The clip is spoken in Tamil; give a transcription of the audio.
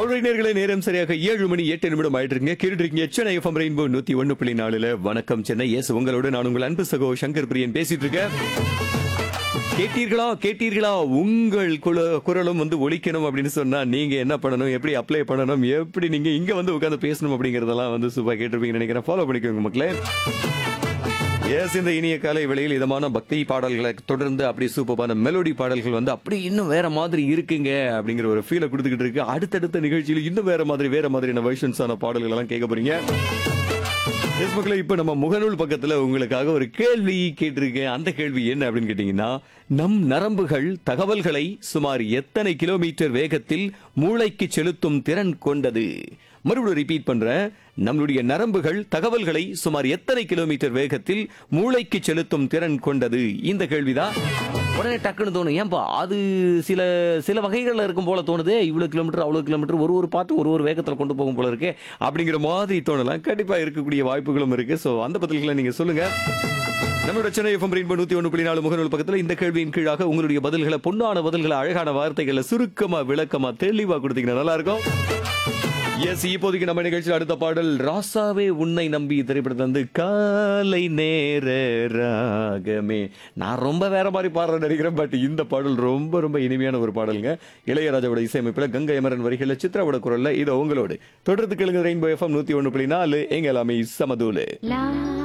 நேர்களே நேரம் சரியாக ஏழு மணி எட்டு நிமிடம் ஆயிட்டு இருக்குங்க கேட்டுட்டு இருக்கீங்க சென்னை எஃப்எம் ரெயின்போ நூத்தி ஒன்னு புள்ளி நாலுல வணக்கம் சென்னை எஸ் உங்களோட நான் உங்கள் அன்பு சகோ சங்கர் பிரியன் பேசிட்டு இருக்கேன் கேட்டீர்களா கேட்டீர்களா உங்கள் குல- குரலும் வந்து ஒலிக்கணும் அப்படின்னு சொன்னா நீங்க என்ன பண்ணணும் எப்படி அப்ளை பண்ணணும் எப்படி நீங்க இங்க வந்து உட்கார்ந்து பேசணும் அப்படிங்கறதெல்லாம் வந்து சூப்பர் கேட்டிருப்பீங்கன்னு நினைக்கிறேன் ஃபாலோ பண்ணிக்கோங்க மக்களே எஸ் இந்த இனிய காலை வேளையில் இதமான பக்தி பாடல்களை தொடர்ந்து அப்படி சூப்பரான மெலோடி பாடல்கள் வந்து அப்படி இன்னும் வேற மாதிரி இருக்குங்க அப்படிங்கிற ஒரு ஃபீலை கொடுத்துக்கிட்டு இருக்கு அடுத்தடுத்த நிகழ்ச்சியில் இன்னும் வேற மாதிரி வேற மாதிரியான வெர்ஷன்ஸான பாடல்கள் எல்லாம் கேட்க போறீங்க எஸ் மக்களே இப்ப நம்ம முகநூல் பக்கத்துல உங்களுக்காக ஒரு கேள்வி கேட்டிருக்கேன் அந்த கேள்வி என்ன அப்படின்னு கேட்டீங்கன்னா நம் நரம்புகள் தகவல்களை சுமார் எத்தனை கிலோமீட்டர் வேகத்தில் மூளைக்கு செலுத்தும் திறன் கொண்டது மறுபடியும் ரிப்பீட் பண்றேன் நம்மளுடைய நரம்புகள் தகவல்களை சுமார் எத்தனை கிலோமீட்டர் வேகத்தில் மூளைக்கு செலுத்தும் திறன் கொண்டது இந்த கேள்விதான் உடனே டக்குன்னு தோணும் ஏன்பா அது சில சில வகைகள்ல இருக்கும் போல தோணுது இவ்வளவு கிலோமீட்டர் அவ்வளவு கிலோமீட்டர் ஒரு ஒரு பார்த்து ஒரு ஒரு வேகத்துல கொண்டு போகும் போல இருக்கு அப்படிங்கிற மாதிரி தோணலாம் கண்டிப்பா இருக்கக்கூடிய வாய்ப்புகளும் இருக்கு சோ அந்த பதில்களை நீங்க சொல்லுங்க நம்மளோட சென்னை எஃப்எம் ரெயின்போ நூத்தி ஒன்று புள்ளி நாலு முகநூல் பக்கத்துல இந்த கேள்வியின் கீழாக உங்களுடைய பதில்களை பொன்னான பதில்களை அழகான வார்த்தைகளை சுருக்கமா விளக்கமா தெளிவா கொடுத்தீங்கன்னா நல்லா இருக்கும் எஸ் இப்போதைக்கு நம்ம நிகழ்ச்சியில் அடுத்த பாடல் ராசாவே உன்னை நம்பி திரைப்படத்துல வந்து காலை நேர ராகமே நான் ரொம்ப வேற மாதிரி பாடுறேன் நினைக்கிறேன் பட் இந்த பாடல் ரொம்ப ரொம்ப இனிமையான ஒரு பாடலுங்க இளையராஜாவோட இசையமைப்புல கங்கை அமரன் வரிகளில் சித்ராவோட குரல்ல இது உங்களோடு தொடர்ந்து கேளுங்க ரெயின்போ எஃப்எம் நூத்தி ஒன்று புள்ளி நாலு எங்க எல்லாமே சமதூலு லா